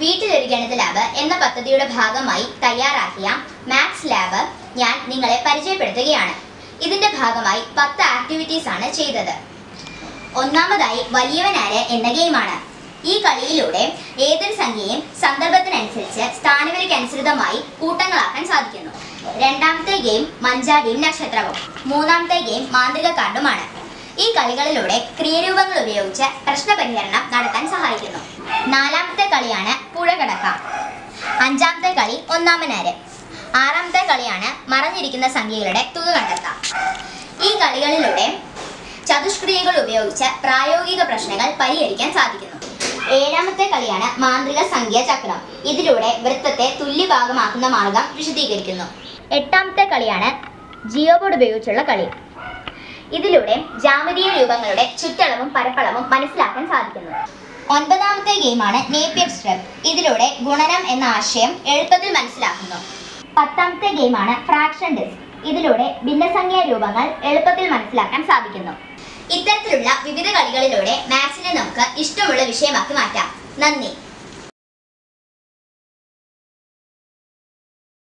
വീട്ടിലൊരു ഗണിത ലാബ് എന്ന പദ്ധതിയുടെ ഭാഗമായി തയ്യാറാക്കിയ മാത്സ് ലാബ് ഞാൻ നിങ്ങളെ പരിചയപ്പെടുത്തുകയാണ് ഇതിന്റെ ഭാഗമായി പത്ത് ആക്ടിവിറ്റീസ് ആണ് ചെയ്തത് ഒന്നാമതായി വലിയവനാര് എന്ന ഗെയിമാണ് ഈ കളിയിലൂടെ ഏതൊരു സംഖ്യയും സന്ദർഭത്തിനനുസരിച്ച് സ്ഥാനവിലയ്ക്കനുസൃതമായി കൂട്ടങ്ങളാക്കാൻ സാധിക്കുന്നു രണ്ടാമത്തെ ഗെയിം മഞ്ചാടിയും നക്ഷത്രവും മൂന്നാമത്തെ ഗെയിം മാന്ത്രിക കാർഡുമാണ് ഈ കളികളിലൂടെ ക്രിയരൂപങ്ങൾ ഉപയോഗിച്ച് പ്രശ്നപരിഹരണം നടത്താൻ സഹായിക്കുന്നു നാലാമത്തെ കളിയാണ് പുഴ കടക്ക അഞ്ചാമത്തെ കളി ഒന്നാമനാര് ആറാമത്തെ കളിയാണ് മറഞ്ഞിരിക്കുന്ന സംഖ്യകളുടെ തുക കണ്ടെത്താം ഈ കളികളിലൂടെ ചതുഷ്ക്രിയകൾ ഉപയോഗിച്ച് പ്രായോഗിക പ്രശ്നങ്ങൾ പരിഹരിക്കാൻ സാധിക്കുന്നു ഏഴാമത്തെ കളിയാണ് മാന്ത്രിക സംഖ്യ ചക്രം ഇതിലൂടെ വൃത്തത്തെ തുല്യഭാഗമാക്കുന്ന മാർഗം വിശദീകരിക്കുന്നു എട്ടാമത്തെ കളിയാണ് ജിയോ ബോർഡ് ഉപയോഗിച്ചുള്ള കളി ഇതിലൂടെ ജാമിതീയ രൂപങ്ങളുടെ ചുറ്റളവും പരപ്പളവും മനസ്സിലാക്കാൻ സാധിക്കുന്നു ഒൻപതാമത്തെ ഗെയിമാണ് നേപ്പിയർ സ്ട്രെപ്പ് ഇതിലൂടെ ഗുണനം എന്ന ആശയം എളുപ്പത്തിൽ മനസ്സിലാക്കുന്നു പത്താമത്തെ ഗെയിമാണ് ഫ്രാക്ഷൻ ഡിസ്ക് ഇതിലൂടെ ഭിന്നസംഖ്യാ രൂപങ്ങൾ എളുപ്പത്തിൽ മനസ്സിലാക്കാൻ സാധിക്കുന്നു ഇത്തരത്തിലുള്ള വിവിധ കളികളിലൂടെ മാത്സിനെ നമുക്ക് ഇഷ്ടമുള്ള വിഷയമാക്കി മാറ്റാം നന്ദി